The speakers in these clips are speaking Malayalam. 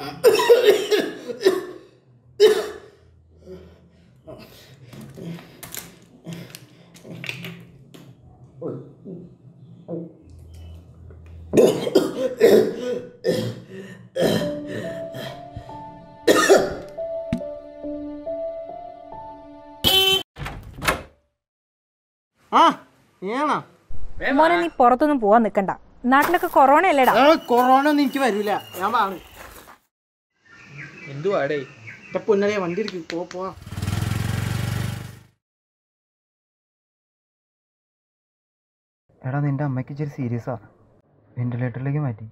ആ നീയാണോ മോനെ നീ പുറത്തൊന്നും പോവാൻ നിൽക്കണ്ട നാട്ടിലൊക്കെ കൊറോണ അല്ലേടാ ആ കൊറോണ ഒന്നും എനിക്ക് വരൂല ഞാൻ വാണ് എന്തുവാടേ ഇപ്പൊ പൊന്നടിയ വണ്ടി എടുക്ക് പോ പോവാ എടാ നിന്റെ അമ്മയ്ക്ക് ഇച്ചിരി സീരിയസാ വെന്റിലേറ്ററിലേക്ക് മാറ്റി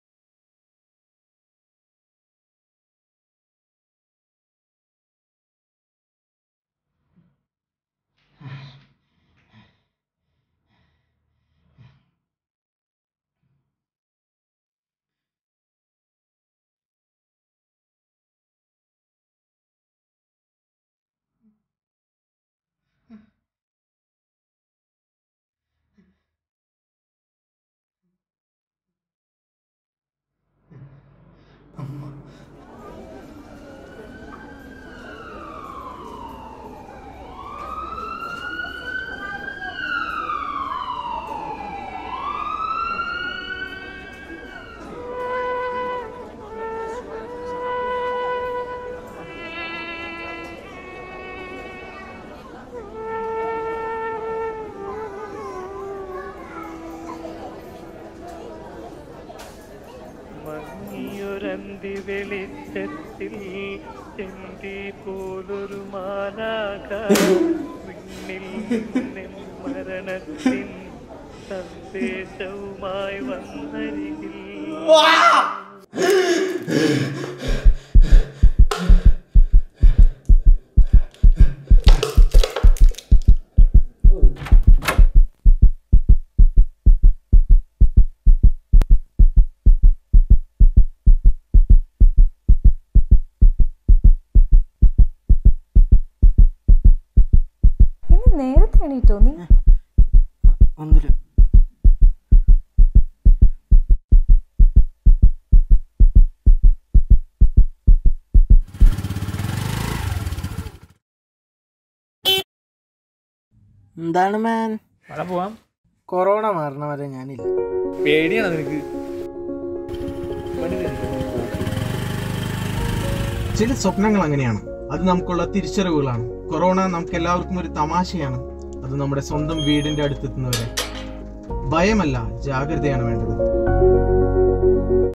മങ്ങിയൊരന്തി വെളിച്ചത്തിൽ ചെന്തി പോലൊരു മാലാക വിണ്ണിൽ നിന്നും മരണത്തിൻ സന്ദേശവുമായി വന്നരികിൽ ഇന്ന് നേരത്തെ എണീറ്റോ നീ ഒന്നുമില്ല എന്താണ് മാൻ അവിടെ പോവാം കൊറോണ മാറണ വരെ ഞാനില്ല പേടിയാണോ നിനക്ക് ചില സ്വപ്നങ്ങൾ അങ്ങനെയാണ് അത് നമുക്കുള്ള തിരിച്ചറിവുകളാണ് കൊറോണ നമുക്ക് എല്ലാവർക്കും ഒരു തമാശയാണ് അത് നമ്മുടെ സ്വന്തം വീടിന്റെ അടുത്തെത്തുന്നവരെ ഭയമല്ല ജാഗ്രതയാണ് വേണ്ടത്